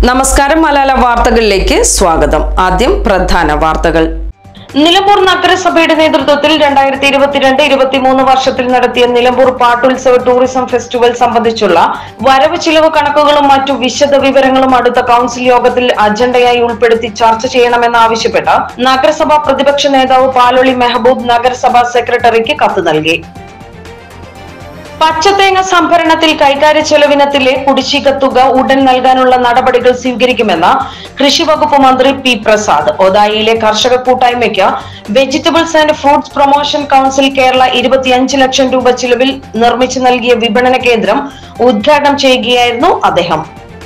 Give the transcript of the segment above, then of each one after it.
നമസ്കാരം മലയാള വാർത്തകളിലേക്ക് സ്വാഗതം ആദ്യം പ്രധാന വാർത്തകൾ നിലമ്പൂർ നഗരസഭയുടെ നേതൃത്വത്തിൽ രണ്ടായിരത്തി ഇരുപത്തിരണ്ട് ഇരുപത്തിമൂന്ന് വർഷത്തിൽ നടത്തിയ നിലമ്പൂർ പാട്ടുത്സവ ടൂറിസം ഫെസ്റ്റിവൽ സംബന്ധിച്ചുള്ള വരവ് ചിലവ് കണക്കുകളും മറ്റു വിശദ വിവരങ്ങളും അടുത്ത കൌൺസിൽ യോഗത്തിൽ അജണ്ടയായി ഉൾപ്പെടുത്തി ചർച്ച ചെയ്യണമെന്നാവശ്യപ്പെട്ട് നഗരസഭാ പ്രതിപക്ഷ നേതാവ് പാലൊളി മെഹബൂബ് നഗരസഭാ സെക്രട്ടറിക്ക് കത്ത് നൽകി പച്ചത്തേങ്ങ സംഭരണത്തിൽ കൈകാര്യ ചെലവിനത്തിലെ കുടിശ്ശിക തുക ഉടൻ നൽകാനുള്ള നടപടികൾ സ്വീകരിക്കുമെന്ന് കൃഷി വകുപ്പ് മന്ത്രി പി പ്രസാദ് ഒതായിയിലെ കർഷക കൂട്ടായ്മയ്ക്ക് vegetables and fruits promotion council Kerala ഇരുപത്തിയഞ്ച് ലക്ഷം രൂപ ചിലവിൽ നിർമ്മിച്ചു നൽകിയ വിപണന കേന്ദ്രം ഉദ്ഘാടനം ചെയ്യുകയായിരുന്നു അദ്ദേഹം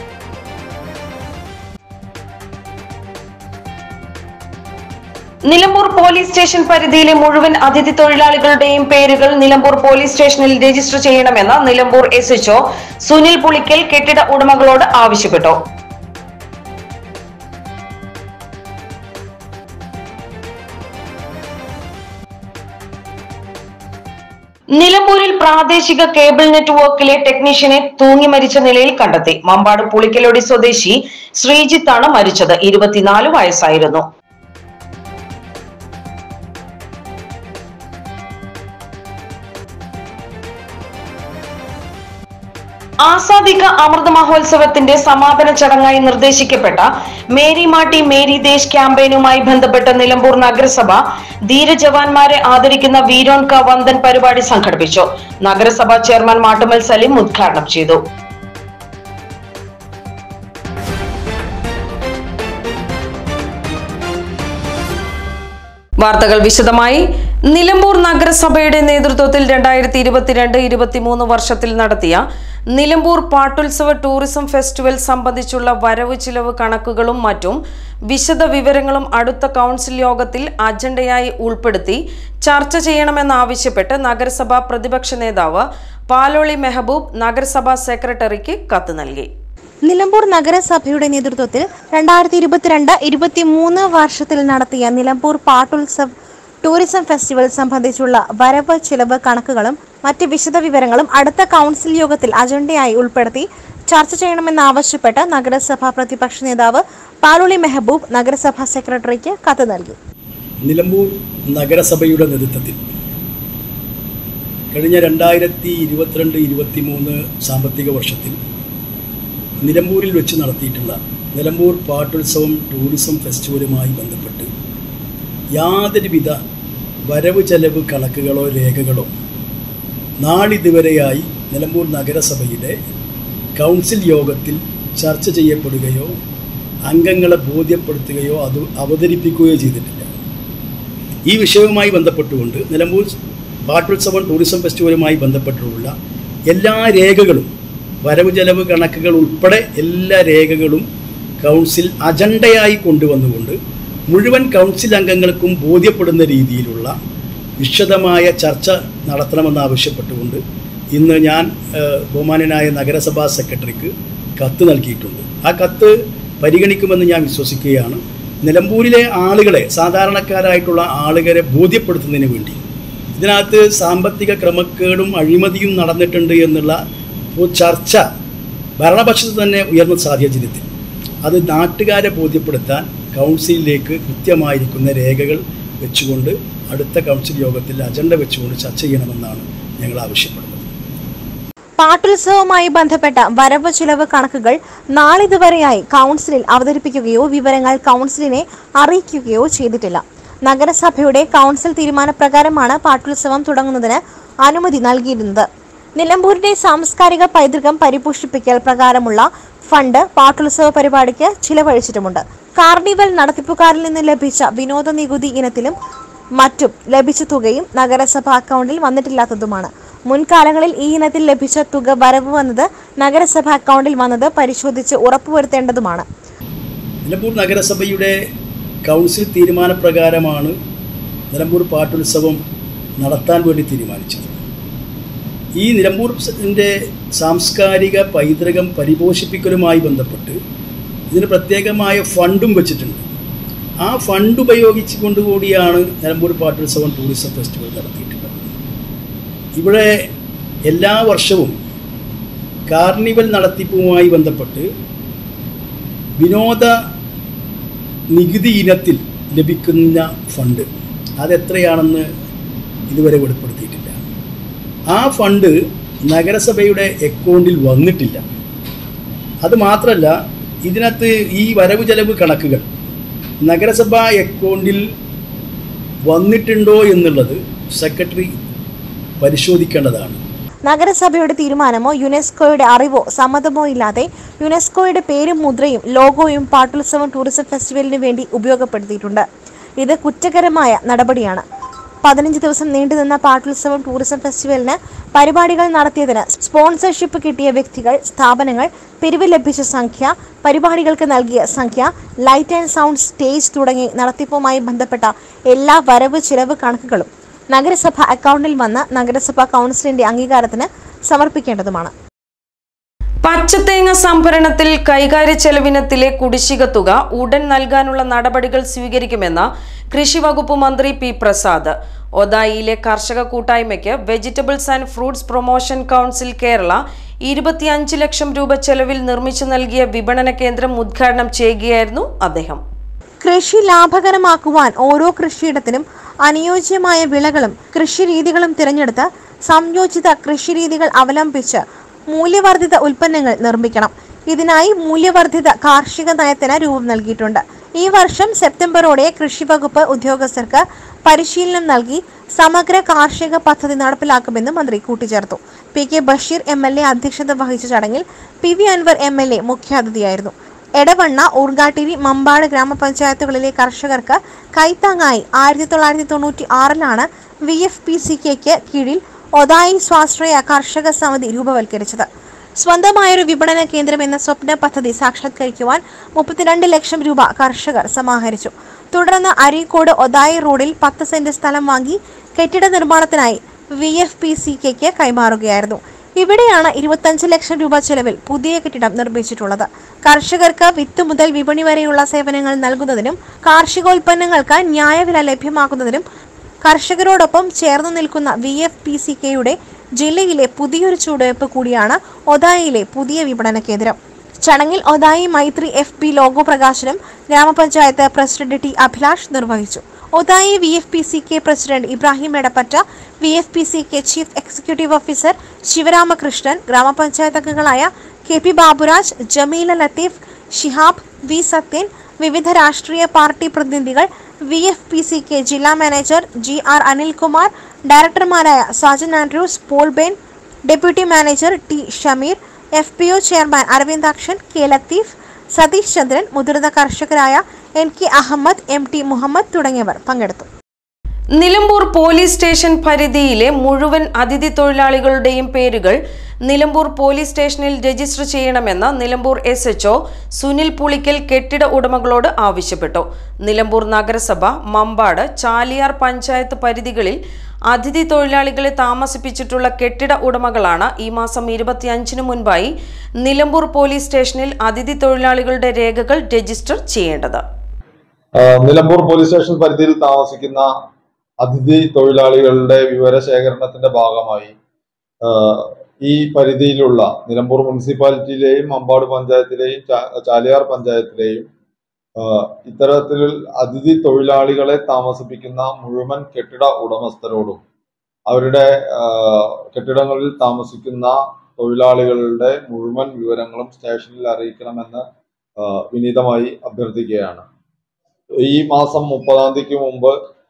നിലമ്പൂർ പോലീസ് സ്റ്റേഷൻ പരിധിയിലെ മുഴുവൻ അതിഥി തൊഴിലാളികളുടെയും പേരുകൾ നിലമ്പൂർ പോലീസ് സ്റ്റേഷനിൽ രജിസ്റ്റർ ചെയ്യണമെന്ന് നിലമ്പൂർ എസ് എച്ച്ഒ സുനിൽ പുളിക്കൽ കെട്ടിട ഉടമകളോട് ആവശ്യപ്പെട്ടു നിലമ്പൂരിൽ പ്രാദേശിക കേബിൾ നെറ്റ്വർക്കിലെ ടെക്നീഷ്യനെ തൂങ്ങി മരിച്ച നിലയിൽ കണ്ടെത്തി മമ്പാട് പുളിക്കലോടി സ്വദേശി ശ്രീജിത്താണ് മരിച്ചത് ഇരുപത്തിനാല് വയസ്സായിരുന്നു ആസാദിക അമൃത മഹോത്സവത്തിന്റെ സമാപന ചടങ്ങായി നിർദ്ദേശിക്കപ്പെട്ട മേരി മാട്ടി മേരി ദേശ് ക്യാമ്പയിനുമായി ബന്ധപ്പെട്ട് നിലമ്പൂർ നഗരസഭ ധീരജവാന്മാരെ ആദരിക്കുന്ന വീരോൺ ക വന്ദൻ പരിപാടി സംഘടിപ്പിച്ചു നഗരസഭ ചെയർമാൻ മാട്ടുമൽ സലീം ഉദ്ഘാടനം ചെയ്തു വാർത്തകൾ വിശദമായി നിലമ്പൂർ നഗരസഭയുടെ നേതൃത്വത്തിൽ രണ്ടായിരത്തി ഇരുപത്തിരണ്ട് ഇരുപത്തിമൂന്ന് വർഷത്തിൽ നടത്തിയ നിലമ്പൂർ പാട്ടുത്സവ ടൂറിസം ഫെസ്റ്റിവൽ സംബന്ധിച്ചുള്ള വരവ് ചിലവ് കണക്കുകളും മറ്റും വിശദ വിവരങ്ങളും അടുത്ത കൗൺസിൽ യോഗത്തിൽ അജണ്ടയായി ഉൾപ്പെടുത്തി ചർച്ച ചെയ്യണമെന്നാവശ്യപ്പെട്ട് നഗരസഭാ പ്രതിപക്ഷ നേതാവ് പാലോളി മെഹബൂബ് നഗരസഭാ സെക്രട്ടറിക്ക് കത്ത് നൽകി നിലമ്പൂർ നഗരസഭയുടെ നേതൃത്വത്തിൽ രണ്ടായിരത്തി ഇരുപത്തിരണ്ട് ഇരുപത്തിമൂന്ന് വർഷത്തിൽ നടത്തിയ നിലമ്പൂർ പാട്ടുത്സവ് ടൂറിസം ഫെസ്റ്റിവൽ സംബന്ധിച്ചുള്ള വരവ് ചിലവ് കണക്കുകളും മറ്റ് വിശദവിവരങ്ങളും അടുത്ത കൗൺസിൽ യോഗത്തിൽ അജണ്ടയായി ഉൾപ്പെടുത്തി ചർച്ച ചെയ്യണമെന്നാവശ്യപ്പെട്ട് നഗരസഭാ പ്രതിപക്ഷ നേതാവ് പാലുളി മെഹബൂബ് നഗരസഭാ സെക്രട്ടറിക്ക് കത്ത് നൽകി നിലമ്പൂർ നഗരസഭയുടെ നേതൃത്വത്തിൽ കഴിഞ്ഞ രണ്ടായിരത്തി ഇരുപത്തിരണ്ട് ഇരുപത്തിമൂന്ന് സാമ്പത്തിക വർഷത്തിൽ നിലമ്പൂരിൽ വെച്ച് നടത്തിയിട്ടുള്ള നിലമ്പൂർ പാട്ടുത്സവം ടൂറിസം ഫെസ്റ്റിവലുമായി ബന്ധപ്പെട്ട് യാതൊരുവിധ വരവ് ചെലവ് കണക്കുകളോ രേഖകളോ നാളിതുവരെയായി നിലമ്പൂർ നഗരസഭയുടെ കൗൺസിൽ യോഗത്തിൽ ചർച്ച ചെയ്യപ്പെടുകയോ അംഗങ്ങളെ ബോധ്യപ്പെടുത്തുകയോ അത് അവതരിപ്പിക്കുകയോ ചെയ്തിട്ടില്ല ഈ വിഷയവുമായി ബന്ധപ്പെട്ടുകൊണ്ട് നിലമ്പൂർ പാട്ടുത്സവം ടൂറിസം ഫെസ്റ്റിവലുമായി ബന്ധപ്പെട്ടുള്ള എല്ലാ രേഖകളും വരവ് ചെലവ് കണക്കുകൾ ഉൾപ്പെടെ എല്ലാ രേഖകളും കൗൺസിൽ അജണ്ടയായി കൊണ്ടുവന്നുകൊണ്ട് മുഴുവൻ കൗൺസിൽ അംഗങ്ങൾക്കും ബോധ്യപ്പെടുന്ന രീതിയിലുള്ള വിശദമായ ചർച്ച നടത്തണമെന്നാവശ്യപ്പെട്ടുകൊണ്ട് ഇന്ന് ഞാൻ ഏഹ്, ബഹുമാനനായ നഗരസഭാ സെക്രട്ടറിക്ക് കത്ത് നൽകിയിട്ടുണ്ട് ആ കത്ത് പരിഗണിക്കുമെന്ന് ഞാൻ വിശ്വസിക്കുകയാണ് നിലമ്പൂരിലെ ആളുകളെ സാധാരണക്കാരായിട്ടുള്ള ആളുകളെ ബോധ്യപ്പെടുത്തുന്നതിന് വേണ്ടി ഇതിനകത്ത് സാമ്പത്തിക ക്രമക്കേടും അഴിമതിയും നടന്നിട്ടുണ്ട് എന്നുള്ള ഒരു ചർച്ച ഭരണപക്ഷത്ത് തന്നെ ഉയർന്ന സാഹചര്യത്തിൽ അത് നാട്ടുകാരെ ബോധ്യപ്പെടുത്താൻ കൗൺസിലിലേക്ക് കൃത്യമായിരിക്കുന്ന രേഖകൾ വെച്ചുകൊണ്ട് അടുത്ത കൗൺസിൽ യോഗത്തിൽ അജണ്ട വെച്ചുകൊണ്ട് ചർച്ച ചെയ്യണമെന്നാണ് ഞങ്ങൾ ആവശ്യപ്പെടുന്നത് പാട്ടുത്സവവുമായി ബന്ധപ്പെട്ട വരവ് ചിലവ് കണക്കുകൾ നാളിതുവരെയായി കൗൺസിലിൽ അവതരിപ്പിക്കുകയോ വിവരങ്ങൾ കൗൺസിലിനെ അറിയിക്കുകയോ ചെയ്തിട്ടില്ല നഗരസഭയുടെ കൗൺസിൽ തീരുമാനപ്രകാരമാണ് പാട്ടുത്സവം തുടങ്ങുന്നതിന് അനുമതി നൽകിയിരുന്നത് നിലമ്പൂരിന്റെ സാംസ്കാരിക പൈതൃകം പരിപോഷിപ്പിക്കൽ പ്രകാരമുള്ള ഫണ്ട് പാട്ടുത്സവ പരിപാടിക്ക് ചിലവഴിച്ചിട്ടുമുണ്ട് കാർണിവൽ നടത്തിപ്പുകാരിൽ നിന്ന് ലഭിച്ച വിനോദ നികുതി ഇനത്തിലും മറ്റും ലഭിച്ച തുകയും നഗരസഭ അക്കൗണ്ടിൽ വന്നിട്ടില്ലാത്തതുമാണ് മുൻകാലങ്ങളിൽ ഈ ഇനത്തിൽ ലഭിച്ച തുക വരവ് വന്നത് നഗരസഭ അക്കൗണ്ടിൽ വന്നത് പരിശോധിച്ച് ഉറപ്പുവരുത്തേണ്ടതുമാണ് നിലമ്പൂർ നഗരസഭയുടെ കൗൺസിൽ തീരുമാനപ്രകാരമാണ് നിലമ്പൂർ പാട്ടുത്സവം നടത്താൻ വേണ്ടി തീരുമാനിച്ചത് ഈ നിലമ്പൂരിൻ്റെ സാംസ്കാരിക പൈതൃകം പരിപോഷിപ്പിക്കലുമായി ബന്ധപ്പെട്ട് ഇതിന് പ്രത്യേകമായ ഫണ്ടും വെച്ചിട്ടുണ്ട് ആ ഫണ്ട് ഉപയോഗിച്ച് കൊണ്ടുകൂടിയാണ് നിലമ്പൂർ പാട്ടുത്സവം ടൂറിസം ഫെസ്റ്റിവൽ നടത്തിയിട്ടുള്ളത് ഇവിടെ എല്ലാ വർഷവും കാർണിവൽ നടത്തിപ്പുമായി ബന്ധപ്പെട്ട് വിനോദ നികുതി ഇനത്തിൽ ലഭിക്കുന്ന ഫണ്ട് അതെത്രയാണെന്ന് ഇതുവരെ വെളിപ്പെടുത്തിയിട്ടില്ല ആ ഫണ്ട് നഗരസഭയുടെ അക്കൗണ്ടിൽ വന്നിട്ടില്ല അത് മാത്രമല്ല ഇതിനകത്ത് ഈ വരവ് ചെലവ് കണക്കുകൾ നഗരസഭാ അക്കൗണ്ടിൽ വന്നിട്ടുണ്ടോ എന്നുള്ളത് സെക്രട്ടറി പരിശോധിക്കേണ്ടതാണ് നഗരസഭയുടെ തീരുമാനമോ യുനെസ്കോയുടെ അറിവോ സമ്മതമോ ഇല്ലാതെ യുനെസ്കോയുടെ പേരും മുദ്രയും ലോഗോയും പാട്ടുത്സവം ടൂറിസം ഫെസ്റ്റിവലിന് വേണ്ടി ഉപയോഗപ്പെടുത്തിയിട്ടുണ്ട് ഇത് കുറ്റകരമായ നടപടിയാണ് പതിനഞ്ച് ദിവസം നീണ്ടുനിന്ന പാട്ടുത്സവം ടൂറിസം ഫെസ്റ്റിവലിന് പരിപാടികൾ നടത്തിയതിന് സ്പോൺസർഷിപ്പ് കിട്ടിയ വ്യക്തികൾ സ്ഥാപനങ്ങൾ പിരിവ് ലഭിച്ച സംഖ്യ പരിപാടികൾക്ക് നൽകിയ സംഖ്യ ലൈറ്റ് ആൻഡ് സൗണ്ട് സ്റ്റേജ് തുടങ്ങി നടത്തിപ്പുമായി ബന്ധപ്പെട്ട എല്ലാ വരവ് ചിലവ് കണക്കുകളും നഗരസഭ അക്കൗണ്ടിൽ വന്ന് നഗരസഭ കൗൺസിലിന്റെ അംഗീകാരത്തിന് സമർപ്പിക്കേണ്ടതുമാണ് പച്ചത്തേങ്ങ സംഭരണത്തിൽ കൈകാര്യ ചെലവിനത്തിലെ കുടിശ്ശിക തുക ഉടൻ നൽകാനുള്ള നടപടികൾ സ്വീകരിക്കുമെന്ന് കൃഷി വകുപ്പ് മന്ത്രി പി പ്രസാദ് ഒതായിയിലെ കർഷക കൂട്ടായ്മയ്ക്ക് vegetables and fruits promotion council Kerala ഇരുപത്തിയഞ്ച് ലക്ഷം രൂപ ചെലവിൽ നിർമ്മിച്ചു നൽകിയ വിപണന കേന്ദ്രം ഉദ്ഘാടനം ചെയ്യുകയായിരുന്നു അദ്ദേഹം കൃഷി ലാഭകരമാക്കുവാൻ ഓരോ കൃഷിയിടത്തിനും അനുയോജ്യമായ വിളകളും കൃഷിരീതികളും തിരഞ്ഞെടുത്ത് സംയോജിത കൃഷിരീതികൾ അവലംബിച്ച് മൂല്യവർദ്ധിത ഉൽപ്പന്നങ്ങൾ നിർമ്മിക്കണം ഇതിനായി മൂല്യവർദ്ധിത കാർഷിക നയത്തിന് രൂപം നൽകിയിട്ടുണ്ട് ഈ വർഷം സെപ്റ്റംബറോടെ കൃഷി വകുപ്പ് ഉദ്യോഗസ്ഥർക്ക് പരിശീലനം നൽകി സമഗ്ര കാർഷിക പദ്ധതി നടപ്പിലാക്കുമെന്ന് മന്ത്രി കൂട്ടിച്ചേർത്തു P K Basheer M L A അധ്യക്ഷത വഹിച്ച ചടങ്ങിൽ P V Anvar M L A മുഖ്യാതിഥിയായിരുന്നു എടവണ്ണ ഊർഗാട്ടിരി മമ്പാട് ഗ്രാമപഞ്ചായത്തുകളിലെ കർഷകർക്ക് കൈത്താങ്ങായി ആയിരത്തി തൊള്ളായിരത്തി തൊണ്ണൂറ്റി ആറിലാണ് വി എഫ് പി സി കെക്ക് കീഴിൽ ഒതായി സ്വാശ്രയ കർഷക സമിതി രൂപവൽക്കരിച്ചത് സ്വന്തമായൊരു വിപണന കേന്ദ്രം എന്ന സ്വപ്ന പദ്ധതി സാക്ഷാത്കരിക്കുവാൻ മുപ്പത്തിരണ്ട് ലക്ഷം രൂപ കർഷകർ സമാഹരിച്ചു തുടർന്ന് അരീക്കോട് ഒതായി റോഡിൽ പത്ത് സെന്റ് സ്ഥലം വാങ്ങി കെട്ടിട നിർമ്മാണത്തിനായി വി എഫ് പി സി കെക്ക് കൈമാറുകയായിരുന്നു ഇവിടെയാണ് ഇരുപത്തഞ്ച് ലക്ഷം രൂപ ചെലവിൽ പുതിയ കെട്ടിടം നിർമ്മിച്ചിട്ടുള്ളത് കർഷകർക്ക് വിത്ത് മുതൽ വിപണി വരെയുള്ള സേവനങ്ങൾ നൽകുന്നതിനും കാർഷികോൽപ്പന്നങ്ങൾക്ക് ന്യായവില ലഭ്യമാക്കുന്നതിനും കർഷകരോടൊപ്പം ചേർന്ന് നിൽക്കുന്ന വി എഫ് പി സി കെയുടെ ജില്ലയിലെ പുതിയൊരു ചുവടുവയ്പ് കൂടിയാണ് ഒതായിലെ പുതിയ വിപണന കേന്ദ്രം ചടങ്ങിൽ Othayi Maithri F P logo പ്രകാശനം ഗ്രാമപഞ്ചായത്ത് പ്രസിഡന്റ് ടി അഭിലാഷ് നിർവഹിച്ചു Othayi V F P C K president Ibrahim Edappatta V F P C K chief executive officer Sivaramakrishnan ഗ്രാമപഞ്ചായത്ത് അംഗങ്ങളായ K P Baburaj Jameela Latheef Shihab V Sathyan വിവിധ രാഷ്ട്രീയ പാർട്ടി പ്രതിനിധികൾ V F P C K ജില്ലാ മാനേജർ ജി ആർ അനിൽകുമാർ ഡയറക്ടർമാരായ Sajan Andrews Paul Ben deputy manager T Shameer F P O chairman Aravindakshan K Latheef Satheesh Chandran മുതിർന്ന കർഷകരായ N K Ahammed M T Muhammed തുടങ്ങിയവർ പങ്കെടുത്തു നിലമ്പൂർ പോലീസ് സ്റ്റേഷൻ പരിധിയിലെ മുഴുവൻ അതിഥി തൊഴിലാളികളുടെയും പേരുകൾ നിലമ്പൂർ പോലീസ് സ്റ്റേഷനിൽ രജിസ്റ്റർ ചെയ്യണമെന്ന് നിലമ്പൂർ എസ് എച്ച്ഒ സുനിൽ പുളിക്കൽ കെട്ടിട ഉടമകളോട് ആവശ്യപ്പെട്ടു നിലമ്പൂർ നഗരസഭ മമ്പാട് ചാലിയാർ പഞ്ചായത്ത് പരിധികളിൽ അതിഥി തൊഴിലാളികളെ താമസിപ്പിച്ചിട്ടുള്ള കെട്ടിട ഉടമകളാണ് ഈ മാസം ഇരുപത്തിയഞ്ചിന് മുൻപായി നിലമ്പൂർ പോലീസ് സ്റ്റേഷനിൽ അതിഥി തൊഴിലാളികളുടെ രേഖകൾ രജിസ്റ്റർ ചെയ്യേണ്ടത് ആ, നിലമ്പൂർ പോലീസ് സ്റ്റേഷൻ പരിധിയിൽ താമസിക്കുന്ന അതിഥി തൊഴിലാളികളുടെ വിവരശേഖരണത്തിന്റെ ഭാഗമായി ആ, ഈ പരിധിയിലുള്ള നിലമ്പൂർ മുനിസിപ്പാലിറ്റിയിലെയും അമ്പാട് പഞ്ചായത്തിലെയും ചാ- ചാലിയാർ പഞ്ചായത്തിലെയും ആ, ഇത്തരത്തിൽ അതിഥി തൊഴിലാളികളെ താമസിപ്പിക്കുന്ന മുഴുവൻ കെട്ടിട ഉടമസ്ഥരോടും അവരുടെ ആ, കെട്ടിടങ്ങളിൽ താമസിക്കുന്ന തൊഴിലാളികളുടെ മുഴുവൻ വിവരങ്ങളും സ്റ്റേഷനിൽ അറിയിക്കണമെന്ന് ആ, വിനീതമായി അഭ്യർത്ഥിക്കുകയാണ് ഈ മാസം മുപ്പതാം തീയതിക്ക് മുമ്പ്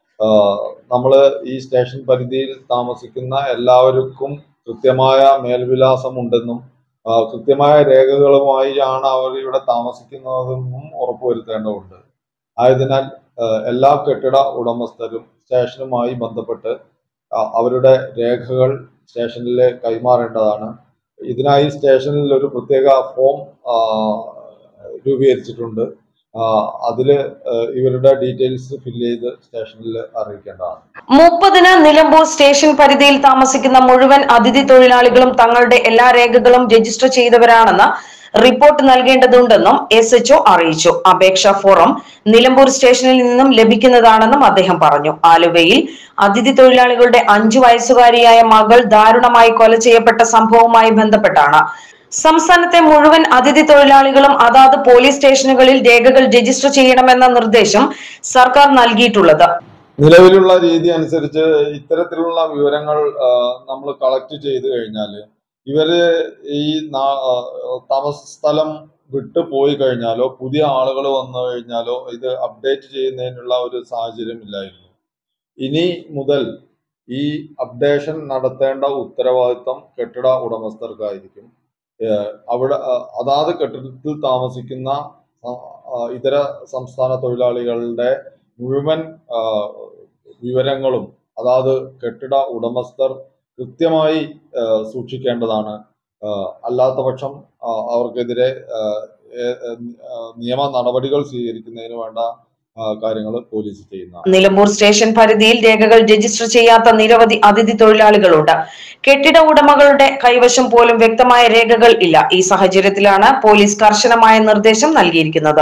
നമ്മൾ ഈ സ്റ്റേഷൻ പരിധിയിൽ താമസിക്കുന്ന എല്ലാവർക്കും കൃത്യമായ മേൽവിലാസം ഉണ്ടെന്നും ആ, കൃത്യമായ രേഖകളുമായാണ് അവർ ഇവിടെ താമസിക്കുന്നതെന്നും ഉറപ്പുവരുത്തേണ്ടതുണ്ട് ആയതിനാൽ ആ, എല്ലാ കെട്ടിട ഉടമസ്ഥരും സ്റ്റേഷനുമായി ബന്ധപ്പെട്ട് ആ, അവരുടെ രേഖകൾ സ്റ്റേഷനിൽ കൈമാറേണ്ടതാണ് ഇതിനായി സ്റ്റേഷനിൽ ഒരു പ്രത്യേക ഫോം ആ, രൂപീകരിച്ചിട്ടുണ്ട് അതിൽ ഇവരുടെ ഡീറ്റെയിൽസ് ഫില്ല് ചെയ്ത് സ്റ്റേഷനിൽ അറിയിക്കേണ്ടതാണ് മുപ്പതിന് നിലമ്പൂർ സ്റ്റേഷൻ പരിധിയിൽ താമസിക്കുന്ന മുഴുവൻ അതിഥി തൊഴിലാളികളും തങ്ങളുടെ എല്ലാ രേഖകളും രജിസ്റ്റർ ചെയ്തവരാണെന്ന് റിപ്പോർട്ട് നൽകേണ്ടതുണ്ടെന്നും എസ് എച്ച്ഒ അറിയിച്ചു അപേക്ഷാ ഫോറം നിലമ്പൂർ സ്റ്റേഷനിൽ നിന്നും ലഭിക്കുന്നതാണെന്നും അദ്ദേഹം പറഞ്ഞു ആലുവയിൽ അതിഥി തൊഴിലാളികളുടെ അഞ്ചു വയസ്സുകാരിയായ മകൾ ദാരുണമായി കൊല ചെയ്യപ്പെട്ട സംഭവവുമായി ബന്ധപ്പെട്ടാണ് സംസ്ഥാനത്തെ മുഴുവൻ അതിഥി തൊഴിലാളികളും അതാത് പോലീസ് സ്റ്റേഷനുകളിൽ രേഖകൾ രജിസ്റ്റർ ചെയ്യണമെന്ന നിർദ്ദേശം സർക്കാർ നൽകിയിട്ടുള്ളത് നിലവിലുള്ള രീതി അനുസരിച്ച് ഇത്തരത്തിലുള്ള വിവരങ്ങൾ നമ്മൾ കളക്ട് ചെയ്ത് കഴിഞ്ഞാൽ ഇവര് ഈ നാ- ആ, താമസ സ്ഥലം വിട്ടു പോയി കഴിഞ്ഞാലോ പുതിയ ആളുകൾ വന്നു കഴിഞ്ഞാലോ ഇത് അപ്ഡേറ്റ് ചെയ്യുന്നതിനുള്ള ഒരു സാഹചര്യം ഇല്ലായിരുന്നു ഇനി മുതൽ ഈ അപ്ഡേഷൻ നടത്തേണ്ട ഉത്തരവാദിത്തം കെട്ടിട ഉടമസ്ഥർക്കായിരിക്കും ഏഹ് അവിടെ ആ, അതാത് കെട്ടിടത്തിൽ താമസിക്കുന്ന ആ, ആ, ഇതര സംസ്ഥാന തൊഴിലാളികളുടെ മുഴുവൻ ആ, വിവരങ്ങളും അതാത് കെട്ടിട ഉടമസ്ഥർ കൃത്യമായി ആ, സൂക്ഷിക്കേണ്ടതാണ് ആ, അല്ലാത്ത പക്ഷം ആ, അവർക്കെതിരെ ആ, ഏ- ഏ- ആ, നിയമ നടപടികൾ സ്വീകരിക്കുന്നതിന് വേണ്ട കാര്യങ്ങൾ പോലീസ് ചെയ്യുന്നതാണ് നിലമ്പൂർ സ്റ്റേഷൻ പരിധിയിൽ രേഖകൾ രജിസ്റ്റർ ചെയ്യാത്ത നിരവധി അതിഥി തൊഴിലാളികളുണ്ട് കെട്ടിട ഉടമകളുടെ കൈവശം പോലും വ്യക്തമായ രേഖകൾ ഇല്ല ഈ സാഹചര്യത്തിലാണ് പോലീസ് കർശനമായ നിർദ്ദേശം നൽകിയിരിക്കുന്നത്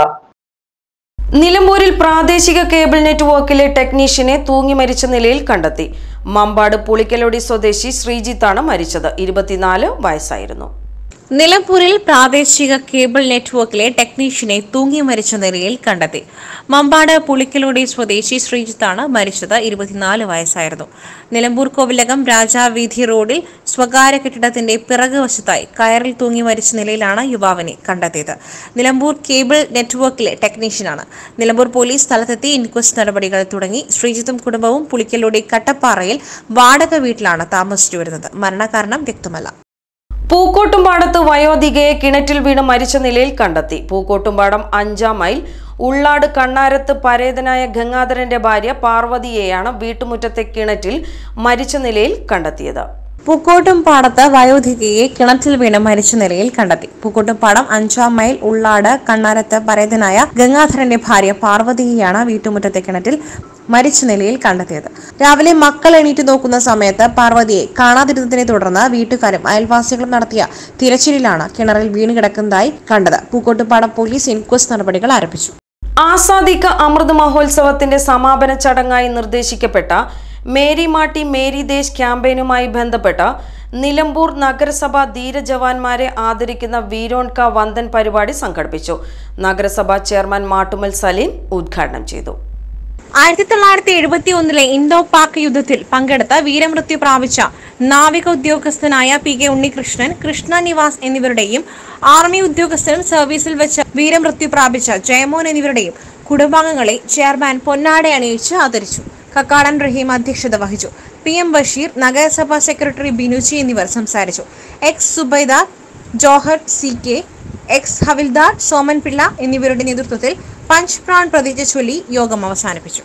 നിലമ്പൂരിൽ പ്രാദേശിക കേബിൾ നെറ്റ്വർക്കിലെ ടെക്നീഷ്യനെ തൂങ്ങി മരിച്ച നിലയിൽ കണ്ടെത്തി മമ്പാട് പുളിക്കലൊടി സ്വദേശി ശ്രീജിത്താണ് മരിച്ചത് ഇരുപത്തിനാല് വയസ്സായിരുന്നു നിലമ്പൂരിൽ പ്രാദേശിക കേബിൾ നെറ്റ്വർക്കിലെ ടെക്നീഷ്യനെ തൂങ്ങി മരിച്ച നിലയിൽ കണ്ടെത്തി മമ്പാട് പുളിക്കലോടി സ്വദേശി ശ്രീജിത്താണ് മരിച്ചത് ഇരുപത്തിനാല് വയസ്സായിരുന്നു നിലമ്പൂർ കോവിലകം രാജാവീഥി റോഡിൽ സ്വകാര്യ കെട്ടിടത്തിന്റെ പിറകു വശത്തായി കയറിൽ തൂങ്ങി മരിച്ച നിലയിലാണ് യുവാവിനെ കണ്ടെത്തിയത് നിലമ്പൂർ കേബിൾ നെറ്റ്വർക്കിലെ ടെക്നീഷ്യനാണ് നിലമ്പൂർ പോലീസ് സ്ഥലത്തെത്തി ഇൻക്വസ്റ്റ് നടപടികൾ തുടങ്ങി ശ്രീജിത്തും കുടുംബവും പുളിക്കലോടി കട്ടപ്പാറയിൽ വാടക വീട്ടിലാണ് താമസിച്ചു വരുന്നത് മരണകാരണം വ്യക്തമല്ല പൂക്കോട്ടുംപാടത്ത് വയോധികയെ കിണറ്റിൽ വീണ് മരിച്ച നിലയിൽ കണ്ടെത്തി പൂക്കോട്ടുംപാടം അഞ്ചാം മൈൽ ഉള്ളാട് കണ്ണാരത്ത് പരേതനായ ഗംഗാധരന്റെ ഭാര്യ പാർവതിയെയാണ് വീട്ടുമുറ്റത്തെ കിണറ്റിൽ മരിച്ച നിലയിൽ കണ്ടെത്തിയത് പൂക്കോട്ടും പാടത്ത് വയോധികയെ കിണറ്റിൽ വീണ് മരിച്ച നിലയിൽ കണ്ടെത്തി പൂക്കോട്ടും പാടം അഞ്ചാം മൈൽ ഉള്ളാട് കണ്ണാരത്ത് പരേതനായ ഗംഗാധരന്റെ ഭാര്യ പാർവതിയെയാണ് വീട്ടുമുറ്റത്തെ കിണറ്റിൽ മരിച്ച നിലയിൽ കണ്ടെത്തിയത് രാവിലെ മക്കൾ എണീറ്റ് നോക്കുന്ന സമയത്ത് പാർവതിയെ കാണാതിരുന്നതിനെ തുടർന്ന് വീട്ടുകാരും അയൽവാസികളും നടത്തിയ തിരച്ചിലിലാണ് കിണറിൽ വീണ് കിടക്കുന്നതായി കണ്ടത് പൂക്കോട്ടുംപാടം പോലീസ് ഇൻക്വസ്റ്റ് നടപടികൾ ആരംഭിച്ചു ആസാദിക അമൃത് മഹോത്സവത്തിന്റെ സമാപന ചടങ്ങായി നിർദ്ദേശിക്കപ്പെട്ട മേരി മാട്ടി മേരി ദേശ് ക്യാമ്പയിനുമായി ബന്ധപ്പെട്ട നിലമ്പൂർ നഗരസഭ ധീരജവാന്മാരെ ആദരിക്കുന്ന വീരോൺക വന്ദൻ പരിപാടി സംഘടിപ്പിച്ചു നഗരസഭ ചെയർമാൻ മാട്ടുമൽ സലീം ഉദ്ഘാടനം ചെയ്തു ആയിരത്തി തൊള്ളായിരത്തി എഴുപത്തി ഒന്നിലെ ഇന്തോ പാക് യുദ്ധത്തിൽ പങ്കെടുത്ത വീരമൃത്യു പ്രാപിച്ച നാവിക ഉദ്യോഗസ്ഥനായ പി കെ ഉണ്ണികൃഷ്ണൻ കൃഷ്ണ നിവാസ് എന്നിവരുടെയും ആർമി ഉദ്യോഗസ്ഥനും സർവീസിൽ വെച്ച് വീരമൃത്യു പ്രാപിച്ച ജയമോൻ എന്നിവരുടെയും കുടുംബാംഗങ്ങളെ ചെയർമാൻ പൊന്നാട അണിയിച്ച് ആദരിച്ചു കക്കാടൻ റഹീം അധ്യക്ഷത വഹിച്ചു പി എം ബഷീർ നഗരസഭാ സെക്രട്ടറി ബിനുജി എന്നിവർ സംസാരിച്ചു ex subedar Johar C K ex havildar Soman Pillai എന്നിവരുടെ നേതൃത്വത്തിൽ പഞ്ച് പ്രാൺ പ്രതിജ്ഞ ചൊല്ലി യോഗം അവസാനിപ്പിച്ചു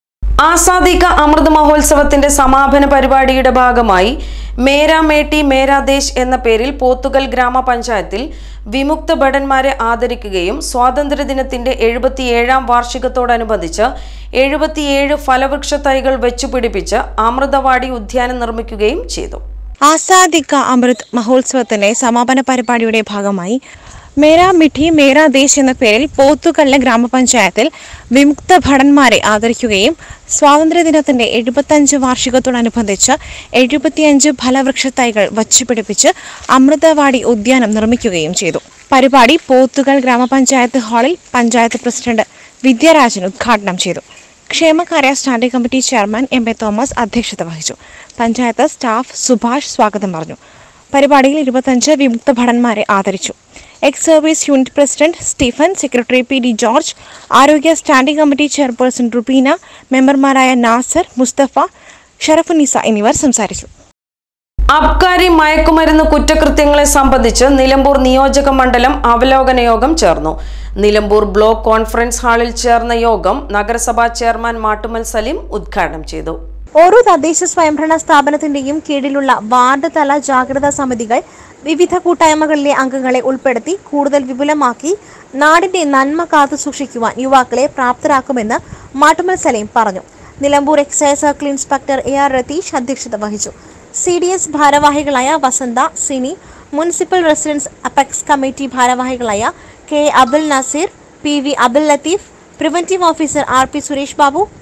ആസാദിക അമൃത് മഹോത്സവത്തിന്റെ സമാപന പരിപാടിയുടെ ഭാഗമായി മേരാ മേട്ടി മേരാ ദേശ് എന്ന പേരിൽ പോത്തുകൽ ഗ്രാമപഞ്ചായത്തിൽ വിമുക്ത ഭടന്മാരെ ആദരിക്കുകയും സ്വാതന്ത്ര്യദിനത്തിന്റെ എഴുപത്തിയേഴാം വാർഷികത്തോടനുബന്ധിച്ച് എഴുപത്തിയേഴ് ഫലവൃക്ഷ തൈകൾ വെച്ചുപിടിപ്പിച്ച് അമൃതവാടി ഉദ്യാനം നിർമ്മിക്കുകയും ചെയ്തു ആസാദിക അമൃത് മഹോത്സവത്തിന്റെ സമാപന പരിപാടിയുടെ ഭാഗമായി മേരാ മിഠി മേരാ ദേശ് എന്ന പേരിൽ പോത്തുകല്ല് ഗ്രാമപഞ്ചായത്തിൽ വിമുക്ത ഭടന്മാരെ ആദരിക്കുകയും സ്വാതന്ത്ര്യദിനത്തിന്റെ എഴുപത്തഞ്ച് വാർഷികത്തോടനുബന്ധിച്ച് എഴുപത്തിയഞ്ച് ഫലവൃക്ഷ തൈകൾ വച്ചുപിടിപ്പിച്ച് അമൃതവാടി ഉദ്യാനം നിർമ്മിക്കുകയും ചെയ്തു പരിപാടി പോത്തുകൽ ഗ്രാമപഞ്ചായത്ത് ഹാളിൽ പഞ്ചായത്ത് പ്രസിഡന്റ് വിദ്യാരാജൻ ഉദ്ഘാടനം ചെയ്തു ക്ഷേമകാര്യ standing committee chairman M A Thomas അധ്യക്ഷത വഹിച്ചു പഞ്ചായത്ത് സ്റ്റാഫ് സുഭാഷ് സ്വാഗതം പറഞ്ഞു പരിപാടിയിൽ ഇരുപത്തഞ്ച് വിമുക്ത ഭടന്മാരെ ആദരിച്ചു ex service unit president Stephen secretary P D George ആരോഗ്യ സ്റ്റാൻഡിംഗ് കമ്മിറ്റി ചെയർപേഴ്സൺ റുബീന മെമ്പർമാരായ നാസർ മുസ്തഫ ഷറഫുനിസ എന്നിവർ സംസാരിച്ചു അബ്കാരി മയക്കുമരുന്ന് കുറ്റകൃത്യങ്ങളെ സംബന്ധിച്ച് നിലമ്പൂർ നിയോജക മണ്ഡലം അവലോകന യോഗം ചേർന്നു നിലമ്പൂർ ബ്ലോക്ക് കോൺഫറൻസ് ഹാളിൽ ചേർന്ന യോഗം നഗരസഭാ ചെയർമാൻ മാട്ടുമൽ സലീം ഉദ്ഘാടനം ചെയ്തു ഓരോ തദ്ദേശ സ്വയംഭരണ സ്ഥാപനത്തിന്റെയും കീഴിലുള്ള വാർഡ് തല ജാഗ്രതാ സമിതികൾ വിവിധ കൂട്ടായ്മകളിലെ അംഗങ്ങളെ ഉൾപ്പെടുത്തി കൂടുതൽ വിപുലമാക്കി നാടിന്റെ നന്മ കാത്തു സൂക്ഷിക്കുവാൻ യുവാക്കളെ പ്രാപ്തരാക്കുമെന്ന് മാട്ടുമൽ സലീം പറഞ്ഞു Nilambur excise circle inspector A R Ratheesh അധ്യക്ഷത വഹിച്ചു സി ഡി എസ് ഭാരവാഹികളായ Vasantha Sini municipal residents apex committee ഭാരവാഹികളായ K Abul Naseer P V Abul Latheef preventive officer R P Suresh Babu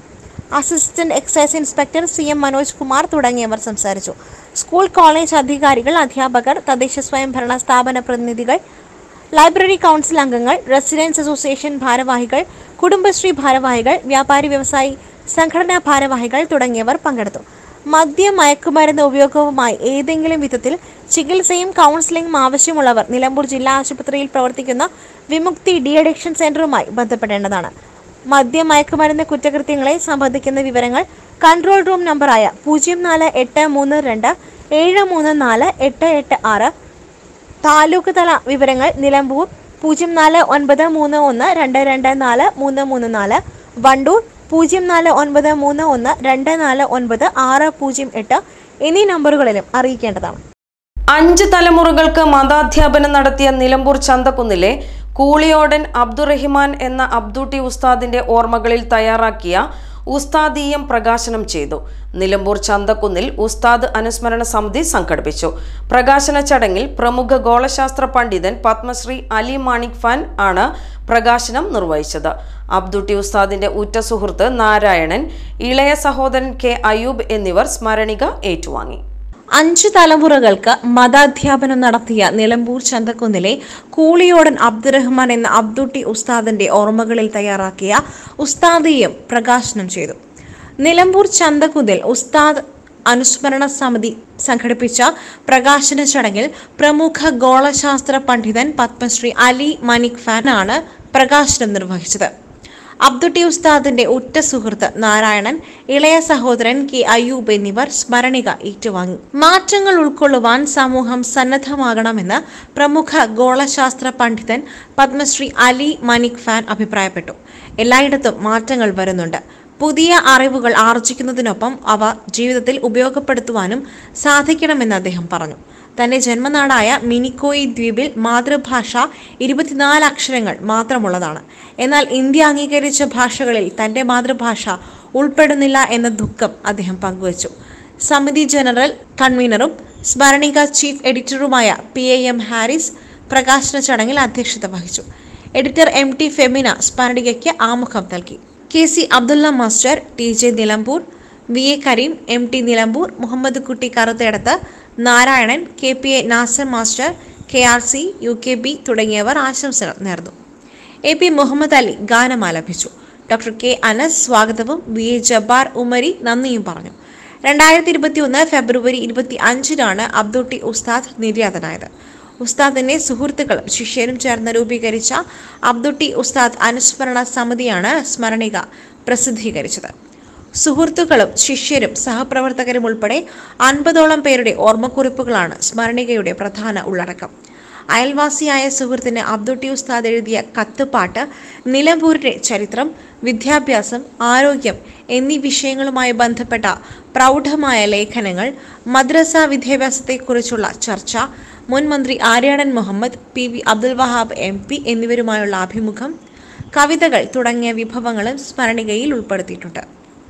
assistant excise inspector C M Manoj Kumar തുടങ്ങിയവർ സംസാരിച്ചു സ്കൂൾ കോളേജ് അധികാരികൾ അധ്യാപകർ തദ്ദേശ സ്വയംഭരണ സ്ഥാപന പ്രതിനിധികൾ ലൈബ്രറി കൗൺസിൽ അംഗങ്ങൾ റെസിഡൻസ് അസോസിയേഷൻ ഭാരവാഹികൾ കുടുംബശ്രീ ഭാരവാഹികൾ വ്യാപാരി വ്യവസായി സംഘടനാ ഭാരവാഹികൾ തുടങ്ങിയവർ പങ്കെടുത്തു മദ്യ മയക്കുമരുന്ന് ഉപയോഗവുമായി ഏതെങ്കിലും വിധത്തിൽ ചികിത്സയും കൗൺസിലിംഗും ആവശ്യമുള്ളവർ നിലമ്പൂർ ജില്ലാ ആശുപത്രിയിൽ പ്രവർത്തിക്കുന്ന വിമുക്തി ഡി അഡിക്ഷൻ സെന്ററുമായി ബന്ധപ്പെടേണ്ടതാണ് മദ്യ മയക്കുമരുന്ന് കുറ്റകൃത്യങ്ങളെ സംബന്ധിക്കുന്ന വിവരങ്ങൾ കൺട്രോൾ റൂം നമ്പറായ പൂജ്യം നാല് എട്ട് മൂന്ന് രണ്ട് ഏഴ് മൂന്ന് നാല് എട്ട് എട്ട് ആറ് താലൂക്ക് തല വിവരങ്ങൾ നിലമ്പൂർ പൂജ്യം നാല് ഒൻപത് മൂന്ന് ഒന്ന് രണ്ട് രണ്ട് നാല് മൂന്ന് മൂന്ന് നാല് വണ്ടൂർ പൂജ്യം നാല് ഒൻപത് മൂന്ന് ഒന്ന് രണ്ട് നാല് ഒൻപത് ആറ് പൂജ്യം എട്ട് എന്നീ നമ്പറുകളിലും അറിയിക്കേണ്ടതാണ് അഞ്ച് തലമുറകൾക്ക് മതാധ്യാപനം നടത്തിയ നിലമ്പൂർ ചന്തക്കുന്നിലെ കൂളിയോടൻ അബ്ദുറഹിമാൻ എന്ന അബ്ദുട്ടി ഉസ്താദിന്റെ ഓർമ്മകളിൽ തയ്യാറാക്കിയ ഉസ്താദീയം പ്രകാശനം ചെയ്തു നിലമ്പൂർ ചന്തക്കുന്നിൽ ഉസ്താദ് അനുസ്മരണ സമിതി സംഘടിപ്പിച്ചു പ്രകാശന ചടങ്ങിൽ പ്രമുഖ ഗോളശാസ്ത്ര പണ്ഡിതൻ പത്മശ്രീ അലി മാണിക് ഫാൻ ആണ് പ്രകാശനം നിർവഹിച്ചത് അബ്ദുട്ടി ഉസ്താദിന്റെ ഉറ്റ സുഹൃത്ത് നാരായണൻ ഇളയ സഹോദരൻ കെ അയൂബ് എന്നിവർ സ്മരണിക ഏറ്റുവാങ്ങി അഞ്ച് തലമുറകൾക്ക് മതാധ്യാപനം നടത്തിയ നിലമ്പൂർ ചന്തക്കുന്നിലെ കൂളിയോടൻ അബ്ദുറഹ്മാൻ എന്ന അബ്ദുട്ടി ഉസ്താദിന്റെ ഓർമ്മകളിൽ തയ്യാറാക്കിയ ഉസ്താദീയം പ്രകാശനം ചെയ്തു നിലമ്പൂർ ചന്തക്കുന്നിൽ ഉസ്താദ് അനുസ്മരണ സമിതി സംഘടിപ്പിച്ച പ്രകാശന ചടങ്ങിൽ പ്രമുഖ ഗോളശാസ്ത്ര പണ്ഡിതൻ പത്മശ്രീ അലി മനിക് ഫാൻ ആണ് പ്രകാശനം നിർവഹിച്ചത് അബ്ദുട്ടി ഉസ്താദിന്റെ ഉറ്റ സുഹൃത്ത് നാരായണൻ ഇളയ സഹോദരൻ കെ അയ്യൂബ് എന്നിവർ സ്മരണിക ഏറ്റുവാങ്ങി മാറ്റങ്ങൾ ഉൾക്കൊള്ളുവാൻ സമൂഹം സന്നദ്ധമാകണമെന്ന് പ്രമുഖ ഗോളശാസ്ത്ര പണ്ഡിതൻ പത്മശ്രീ അലി മനിക് ഫാൻ അഭിപ്രായപ്പെട്ടു എല്ലായിടത്തും മാറ്റങ്ങൾ വരുന്നുണ്ട് പുതിയ അറിവുകൾ ആർജിക്കുന്നതിനൊപ്പം അവ ജീവിതത്തിൽ ഉപയോഗപ്പെടുത്തുവാനും സാധിക്കണമെന്ന് അദ്ദേഹം പറഞ്ഞു തന്റെ ജന്മനാടായ മിനിക്കോയി ദ്വീപിൽ മാതൃഭാഷ ഇരുപത്തിനാല് അക്ഷരങ്ങൾ മാത്രമുള്ളതാണ് എന്നാൽ ഇന്ത്യ അംഗീകരിച്ച ഭാഷകളിൽ തന്റെ മാതൃഭാഷ ഉൾപ്പെടുന്നില്ല എന്ന ദുഃഖം അദ്ദേഹം പങ്കുവച്ചു സമിതി ജനറൽ കൺവീനറും സ്മരണിക ചീഫ് എഡിറ്ററുമായ പി എ എം ഹാരിസ് പ്രകാശന ചടങ്ങിൽ അധ്യക്ഷത വഹിച്ചു എഡിറ്റർ എം ടി ഫെമിന സ്മരണികയ്ക്ക് ആമുഖം നൽകി K C Abdulla master T J Nilambur V A Kareem M T Nilambur Muhammad Kutty Karuthedath Narayanan K P A Nasar master K R C U K B തുടങ്ങിയവർ ആശംസകൾ നേർന്നു എ പി മുഹമ്മദ് അലി ഗാനം ആലപിച്ചു ഡോക്ടർ കെ അനസ് സ്വാഗതവും വി എ ജബ്ബാർ ഉമരി നന്ദിയും പറഞ്ഞു രണ്ടായിരത്തി ഇരുപത്തി ഒന്ന് ഫെബ്രുവരി ഇരുപത്തി അഞ്ചിനാണ് അബ്ദുട്ടി ഉസ്താദ് നിര്യാതനായത് ഉസ്താദിന്റെ സുഹൃത്തുക്കളും ശിഷ്യരും ചേർന്ന് രൂപീകരിച്ച അബ്ദുട്ടി ഉസ്താദ് അനുസ്മരണ സമിതിയാണ് സ്മരണിക പ്രസിദ്ധീകരിച്ചത് സുഹൃത്തുക്കളും ശിഷ്യരും സഹപ്രവർത്തകരും ഉൾപ്പെടെ അൻപതോളം പേരുടെ ഓർമ്മക്കുറിപ്പുകളാണ് സ്മരണികയുടെ പ്രധാന ഉള്ളടക്കം അയൽവാസിയായ സുഹൃത്തിന് അബ്ദുട്ടി ഉസ്താദ് എഴുതിയ കത്തുപാട്ട് നിലമ്പൂരിന്റെ ചരിത്രം വിദ്യാഭ്യാസം ആരോഗ്യം എന്നീ വിഷയങ്ങളുമായി ബന്ധപ്പെട്ട പ്രൗഢമായ ലേഖനങ്ങൾ മദ്രസ വിദ്യാഭ്യാസത്തെക്കുറിച്ചുള്ള ചർച്ച മുൻ മന്ത്രി Aryadan Muhammad P V Abdul Wahab M P എന്നിവരുമായുള്ള അഭിമുഖം കവിതകൾ തുടങ്ങിയ വിഭവങ്ങളും സ്മരണികയിൽ ഉൾപ്പെടുത്തിയിട്ടുണ്ട്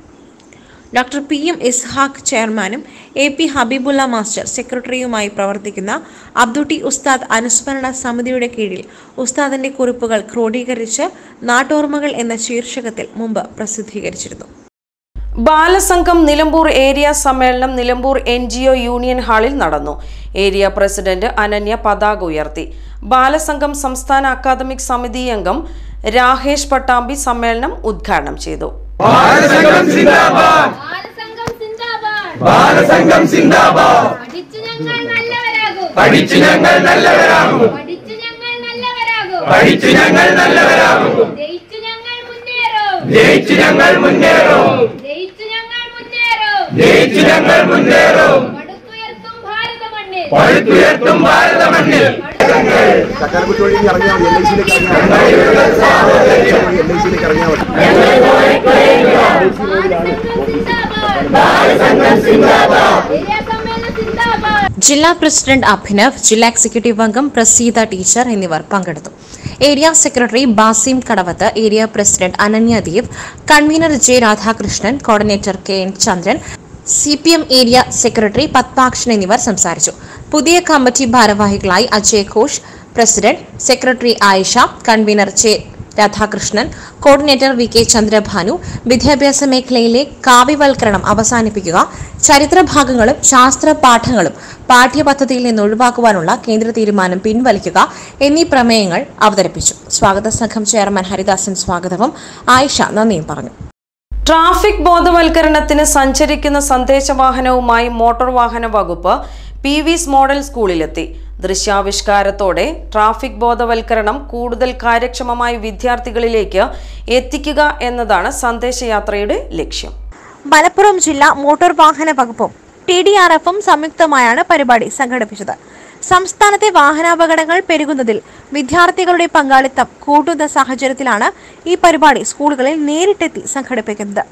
ഡോക്ടർ പി എം ഇസ്ഹാഖ് ചെയർമാനും എ പി ഹബീബുള്ള മാസ്റ്റർ സെക്രട്ടറിയുമായി പ്രവർത്തിക്കുന്ന അബ്ദുട്ടി ഉസ്താദ് അനുസ്മരണ സമിതിയുടെ കീഴിൽ ഉസ്താദിന്റെ കുറിപ്പുകൾ ക്രോഡീകരിച്ച് നാട്ടോർമ്മകൾ എന്ന ശീർഷകത്തിൽ മുമ്പ് പ്രസിദ്ധീകരിച്ചിരുന്നു ബാലസംഘം നിലമ്പൂർ ഏരിയ സമ്മേളനം Nilambur N G O union ഹാളിൽ നടന്നു ഏരിയ പ്രസിഡന്റ് അനന്യ പതാക ഉയർത്തി ബാലസംഘം സംസ്ഥാന അക്കാദമിക് സമിതി അംഗം രാഹേഷ് പട്ടാമ്പി സമ്മേളനം ഉദ്ഘാടനം ചെയ്തു ബാലസംഘം സിന്ദാബാദ് ബാലസംഘം സിന്ദാബാദ് പഠിച്ചു ഞങ്ങൾ നല്ലവരാകും പഠിച്ചു ഞങ്ങൾ നല്ലവരാകും പഠിച്ചു ഞങ്ങൾ നല്ലവരാകും പഠിച്ചു ഞങ്ങൾ നല്ലവരാകും ജയിച്ചു ഞങ്ങൾ മുന്നേറും ജയിച്ചു ഞങ്ങൾ മുന്നേറും ജയിച്ചു ഞങ്ങൾ മുന്നേറും ജയിച്ചു ഞങ്ങൾ മുന്നേറും പടുത്തുയർത്തും ഭാരത മണ്ണിൽ പഴുത്തുയർത്തും ഭാരത മണ്ണിൽ ചക്കാലക്കുട്ടി വഴി ഇറങ്ങിയാൽ മതി എൽ ഐ സിയിലേക്ക് ഇറങ്ങിയാൽ മതി എൽ ഐ സിയിലേക്ക് ഇറങ്ങിയാൽ മതി ബാലസംഘം സിന്ദാബാദ് ഏരിയ സമ്മേളനം സിന്ദാബാദ് ജില്ലാ പ്രസിഡന്റ് അഭിനവ് ജില്ലാ എക്സിക്യൂട്ടീവ് അംഗം പ്രസീത ടീച്ചർ എന്നിവർ പങ്കെടുത്തു area secretary Basim Kadavath area president Ananyadeep convener J Radhakrishnan coordinator K N Chandran C P M area secretary Padmakshan എന്നിവർ സംസാരിച്ചു പുതിയ കമ്മിറ്റി ഭാരവാഹികളായി Ajay Ghosh president secretary Ayisha convener J Radhakrishnan coordinator V K Chandrabhanu വിദ്യാഭ്യാസ മേഖലയിലെ കാവ്യവൽക്കരണം അവസാനിപ്പിക്കുക ചരിത്രഭാഗങ്ങളും ശാസ്ത്ര പാഠങ്ങളും പാഠ്യപദ്ധതിയിൽ നിന്ന് ഒഴിവാക്കുവാനുള്ള കേന്ദ്ര തീരുമാനം പിൻവലിക്കുക എന്നീ പ്രമേയങ്ങൾ അവതരിപ്പിച്ചു സ്വാഗത സംഘം ചെയർമാൻ ഹരിദാസൻ സ്വാഗതവും ആയിഷ നന്ദിയും പറഞ്ഞു ട്രാഫിക് ബോധവൽക്കരണത്തിന് സഞ്ചരിക്കുന്ന സന്ദേശവാഹനവുമായി മോട്ടോർ വാഹന വകുപ്പ് പി വിസ് മോഡൽ സ്കൂളിലെത്തി ദൃശ്യാവിഷ്കാരത്തോടെ ട്രാഫിക് ബോധവൽക്കരണം കൂടുതൽ കാര്യക്ഷമമായി വിദ്യാർത്ഥികളിലേക്ക് എത്തിക്കുക എന്നതാണ് സന്ദേശയാത്രയുടെ ലക്ഷ്യം മലപ്പുറം ജില്ലാ മോട്ടോർ വാഹന വകുപ്പും ടി ഡി ആർ എഫും സംയുക്തമായാണ് പരിപാടി സംഘടിപ്പിച്ചത് സംസ്ഥാനത്തെ വാഹനാപകടങ്ങൾ പെരുകുന്നതിൽ വിദ്യാർത്ഥികളുടെ പങ്കാളിത്തം കൂട്ടുന്ന സാഹചര്യത്തിലാണ് ഈ പരിപാടി സ്കൂളുകളിൽ നേരിട്ടെത്തി സംഘടിപ്പിക്കുന്നത്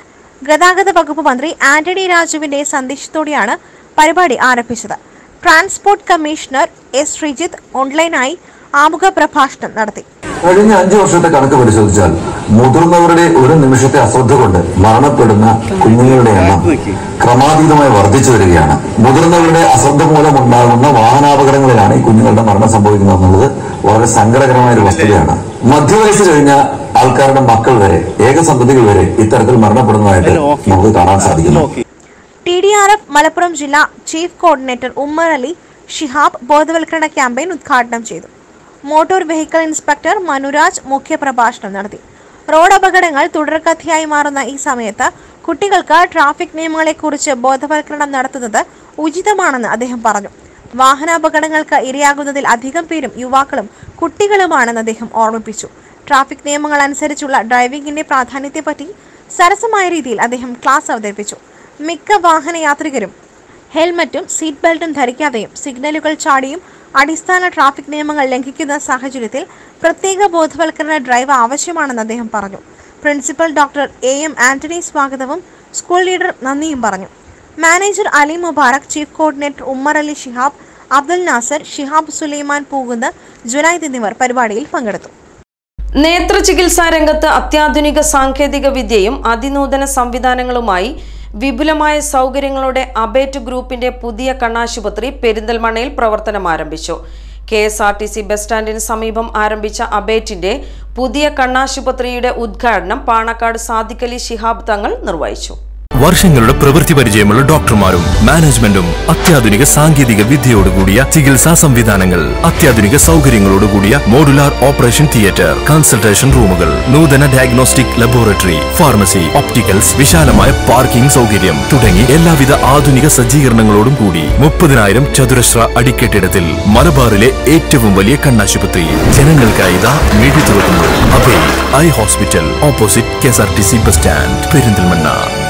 ഗതാഗത വകുപ്പ് മന്ത്രി ആന്റണി രാജുവിന്റെ സന്ദേശത്തോടെയാണ് പരിപാടി ആരംഭിച്ചത് ട്രാൻസ്പോർട്ട് കമ്മീഷണർ എസ് ശ്രീജിത്ത് ഓൺലൈനായി ആമുഖ പ്രഭാഷണം നടത്തി കഴിഞ്ഞ അഞ്ചു വർഷത്തെ കണക്ക് പരിശോധിച്ചാൽ മുതിർന്നവരുടെ ഒരു നിമിഷത്തെ അശ്രദ്ധ കൊണ്ട് മരണപ്പെടുന്ന കുഞ്ഞുങ്ങളുടെ എണ്ണം ക്രമാതീതമായി വർദ്ധിച്ചു വരികയാണ് മുതിർന്നവരുടെ അശ്രദ്ധ മൂലം ഉണ്ടാകുന്ന വാഹനാപകടങ്ങളിലാണ് ഈ കുഞ്ഞുങ്ങളുടെ മരണം സംഭവിക്കുന്നത് എന്നുള്ളത് വളരെ സങ്കടകരമായ ഒരു വസ്തുതയാണ് മധ്യവയസ്സ് കഴിഞ്ഞ ആൾക്കാരുടെ മക്കൾ വരെ ഏകസന്തതികൾ വരെ ഇത്തരത്തിൽ മരണപ്പെടുന്നതായിട്ട് നമുക്ക് കാണാൻ സാധിക്കുന്നു T D R F Malappuram ജില്ലാ ചീഫ് കോർഡിനേറ്റർ ഉമ്മർ അലി ഷിഹാബ് ബോധവൽക്കരണ ക്യാമ്പയിൻ ഉദ്ഘാടനം ചെയ്തു മോട്ടോർ വെഹിക്കിൾ ഇൻസ്പെക്ടർ മനുരാജ് മുഖ്യപ്രഭാഷണം നടത്തി റോഡ് അപകടങ്ങൾ തുടർക്കഥയായി മാറുന്ന ഈ സമയത്ത് കുട്ടികൾക്ക് ട്രാഫിക് നിയമങ്ങളെക്കുറിച്ച് ബോധവൽക്കരണം നടത്തുന്നത് ഉചിതമാണെന്ന് അദ്ദേഹം പറഞ്ഞു വാഹനാപകടങ്ങൾക്ക് ഇരയാകുന്നതിൽ അധികം പേരും യുവാക്കളും കുട്ടികളുമാണെന്ന് അദ്ദേഹം ഓർമ്മിപ്പിച്ചു ട്രാഫിക് നിയമങ്ങൾ അനുസരിച്ചുള്ള ഡ്രൈവിംഗിന്റെ പ്രാധാന്യത്തെപ്പറ്റി സരസമായ രീതിയിൽ അദ്ദേഹം ക്ലാസ് അവതരിപ്പിച്ചു മിക്ക വാഹനയാത്രികരും ഹെൽമറ്റും സീറ്റ് ബെൽറ്റും ധരിക്കാതെയും സിഗ്നലുകൾ ചാടിയും അടിസ്ഥാന ട്രാഫിക് നിയമങ്ങൾ ലംഘിക്കുന്ന സാഹചര്യത്തിൽ പ്രത്യേക ബോധവൽക്കരണ ഡ്രൈവ് ആവശ്യമാണെന്ന് അദ്ദേഹം പറഞ്ഞു principal doctor A M Antony സ്വാഗതവും സ്കൂൾ ലീഡർ നന്ദിയും പറഞ്ഞു manager Ali Mubarak chief coordinator Ummer Ali Shihab Abdul Nasar Shihab Sulaiman Pookunnu Junaid എന്നിവർ പരിപാടിയിൽ പങ്കെടുത്തു നേത്രചികിത്സാ രംഗത്ത് അത്യാധുനിക സാങ്കേതിക വിദ്യയും അതിനൂതന സംവിധാനങ്ങളുമായി വിപുലമായ സൗകര്യങ്ങളുടെ അബേറ്റ് ഗ്രൂപ്പിന്റെ പുതിയ കണ്ണാശുപത്രി പെരിന്തൽമണ്ണയിൽ പ്രവർത്തനം ആരംഭിച്ചു K S R T C bus സ്റ്റാൻഡിന് സമീപം ആരംഭിച്ച അബേറ്റിന്റെ പുതിയ കണ്ണാശുപത്രിയുടെ ഉദ്ഘാടനം പാണക്കാട് സാദിഖലി ശിഹാബ് തങ്ങൾ നിർവഹിച്ചു വർഷങ്ങളുടെ പ്രവൃത്തി പരിചയമുള്ള ഡോക്ടർമാരും മാനേജ്മെന്റും അത്യാധുനിക സാങ്കേതിക വിദ്യയോടുകൂടിയ ചികിത്സാ സംവിധാനങ്ങൾ അത്യാധുനിക സൗകര്യങ്ങളോടുകൂടിയ മോഡുലാർ ഓപ്പറേഷൻ തിയേറ്റർ കൺസൾട്ടേഷൻ റൂമുകൾ നൂതന ഡയഗ്നോസ്റ്റിക് ലബോറട്ടറി ഫാർമസി ഒപ്റ്റിക്കൽസ് വിശാലമായ പാർക്കിംഗ് സൗകര്യം തുടങ്ങി എല്ലാവിധ ആധുനിക സജ്ജീകരണങ്ങളോടും കൂടി മുപ്പതിനായിരം ചതുരശ്ര അടിക്കെട്ടിടത്തിൽ മലബാറിലെ ഏറ്റവും വലിയ കണ്ണാശുപത്രി ജനങ്ങൾക്കായി ഇതാ മിഴി തുറക്കുന്നു Abey eye hospital opposite K S R T C bus stand Perinthalmanna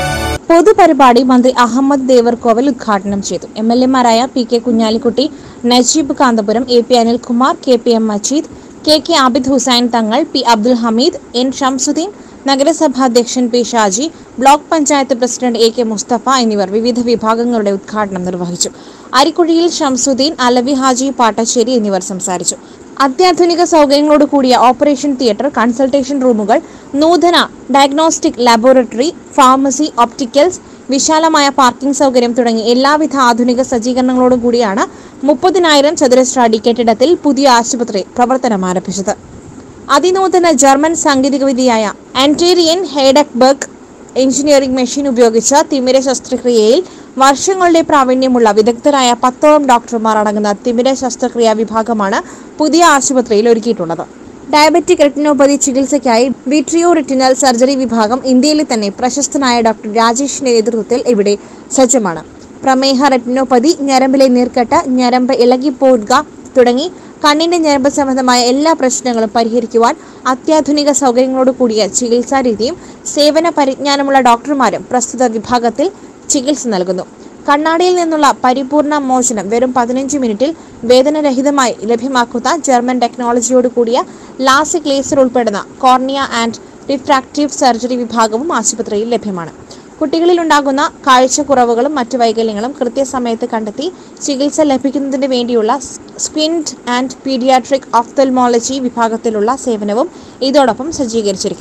പൊതുപരിപാടി മന്ത്രി അഹമ്മദ് ദേവർകോവൽ ഉദ്ഘാടനം ചെയ്തു എം എൽ എമാരായ P K Kunhalikutty Najeeb Kanthapuram A P Anilkumar K P M Majeed K K Abid Hussain Thangal P Abdul Hameed N Shamsuddin നഗരസഭാ അധ്യക്ഷൻ P Shaji block panchayat president A K Mustafa എന്നിവർ വിവിധ വിഭാഗങ്ങളുടെ ഉദ്ഘാടനം നിർവഹിച്ചു അരിക്കുഴിയിൽ ഷംസുദ്ദീൻ അലവി ഹാജി പാട്ടശ്ശേരി എന്നിവർ സംസാരിച്ചു അത്യാധുനിക സൗകര്യങ്ങളോട് കൂടിയ ഓപ്പറേഷൻ തിയേറ്റർ കൺസൾട്ടേഷൻ റൂമുകൾ നൂതന ഡയഗ്നോസ്റ്റിക് ലബോറട്ടറി ഫാർമസി ഒപ്റ്റിക്കൽസ് വിശാലമായ പാർക്കിംഗ് സൗകര്യം തുടങ്ങി എല്ലാവിധ ആധുനിക സജ്ജീകരണങ്ങളോടും കൂടിയാണ് മുപ്പതിനായിരം ചതുരശ്ര അടി കെട്ടിടത്തിൽ പുതിയ ആശുപത്രി പ്രവർത്തനം ആരംഭിച്ചത് അതിനൂതന ജർമ്മൻ സാങ്കേതികവിദ്യയായ ആന്റേരിയൻ ഹെയ്ഡക്ബർഗ് എഞ്ചിനീയറിംഗ് മെഷീൻ ഉപയോഗിച്ച് തിമിര ശസ്ത്രക്രിയയിൽ വർഷങ്ങളുടെ പ്രാവീണ്യമുള്ള വിദഗ്ധരായ പത്തോളം ഡോക്ടർമാർ അടങ്ങുന്ന തിമിര ശസ്ത്രക്രിയാ വിഭാഗമാണ് പുതിയ ആശുപത്രിയിൽ ഒരുക്കിയിട്ടുള്ളത് ഡയബറ്റിക് റെറ്റിനോപ്പതി ചികിത്സയ്ക്കായി വിട്രിയോ റെറ്റിനൽ സർജറി വിഭാഗം ഇന്ത്യയിലെ തന്നെ പ്രശസ്തനായ ഡോക്ടർ രാജേഷിന്റെ നേതൃത്വത്തിൽ ഇവിടെ സജ്ജമാണ് പ്രമേഹ റെറ്റിനോപ്പതി ഞരമ്പിലെ നീർക്കെട്ട് ഞരമ്പ് ഇളകിപ്പോവുക തുടങ്ങി കണ്ണിന്റെ ഞരമ്പ് സംബന്ധമായ എല്ലാ പ്രശ്നങ്ങളും പരിഹരിക്കുവാൻ അത്യാധുനിക സൗകര്യങ്ങളോട് കൂടിയ ചികിത്സാ രീതിയും സേവന പരിജ്ഞാനമുള്ള ഡോക്ടർമാരും പ്രസ്തുത വിഭാഗത്തിൽ ചികിത്സ നൽകുന്നു കണ്ണാടിയിൽ നിന്നുള്ള പരിപൂർണ മോചനം വെറും പതിനഞ്ച് മിനിറ്റിൽ വേദനരഹിതമായി ലഭ്യമാക്കുന്ന ജർമ്മൻ ടെക്നോളജിയോട് കൂടിയ ലാസിക് ലേസർ ഉൾപ്പെടുന്ന കോർണിയ ആൻഡ് റിഫ്രാക്റ്റീവ് സർജറി വിഭാഗവും ആശുപത്രിയിൽ ലഭ്യമാണ് കുട്ടികളിൽ ഉണ്ടാകുന്ന കാഴ്ചക്കുറവുകളും മറ്റു വൈകല്യങ്ങളും കൃത്യസമയത്ത് കണ്ടെത്തി ചികിത്സ ലഭിക്കുന്നതിന് വേണ്ടിയുള്ള സ്ക്വിൻഡ് ആൻഡ് പീഡിയാട്രിക് ഓഫ്തൽമോളജി വിഭാഗത്തിലുള്ള സേവനവും ഇതോടൊപ്പം സജ്ജീകരിച്ചിരിക്കുന്നു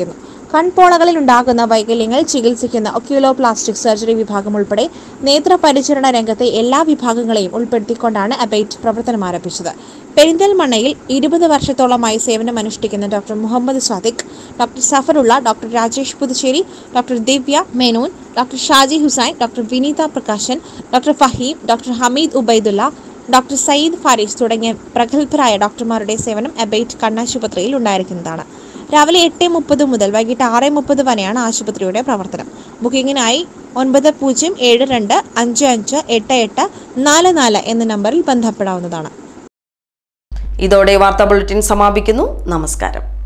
കൺപോളകളിൽ ഉണ്ടാകുന്ന വൈകല്യങ്ങൾ ചികിത്സിക്കുന്ന ഒക്യുലോപ്ലാസ്റ്റിക് സർജറി വിഭാഗം ഉൾപ്പെടെ നേത്രപരിചരണ രംഗത്തെ എല്ലാ വിഭാഗങ്ങളെയും ഉൾപ്പെടുത്തിക്കൊണ്ടാണ് അബൈറ്റ് പ്രവർത്തനം ആരംഭിച്ചത് പെരിന്തൽമണ്ണയിൽ ഇരുപത് വർഷത്തോളമായി സേവനമനുഷ്ഠിക്കുന്ന doctor Muhammad Sadiq doctor Safarulla doctor Rajesh Puthussery doctor Divya Menon doctor Shaji Hussain doctor Vineetha Prakashan doctor Faheem doctor Hameed Ubaidulla doctor Sayyid Faris തുടങ്ങിയ പ്രഗത്ഭരായ ഡോക്ടർമാരുടെ സേവനം അബൈറ്റ് കണ്ണാശുപത്രിയിൽ ഉണ്ടായിരിക്കുന്നതാണ് രാവിലെ എട്ട് മുപ്പത് മുതൽ വൈകിട്ട് ആറ് മുപ്പത് വരെയാണ് ആശുപത്രിയുടെ പ്രവർത്തനം ബുക്കിംഗിനായി ഒൻപത് പൂജ്യം ഏഴ് രണ്ട് അഞ്ച് അഞ്ച് എട്ട് എട്ട് നാല് നാല് എന്ന നമ്പറിൽ ബന്ധപ്പെടാവുന്നതാണ് ഇതോടെ വാർത്താ ബുള്ളറ്റിൻ സമാപിക്കുന്നു നമസ്കാരം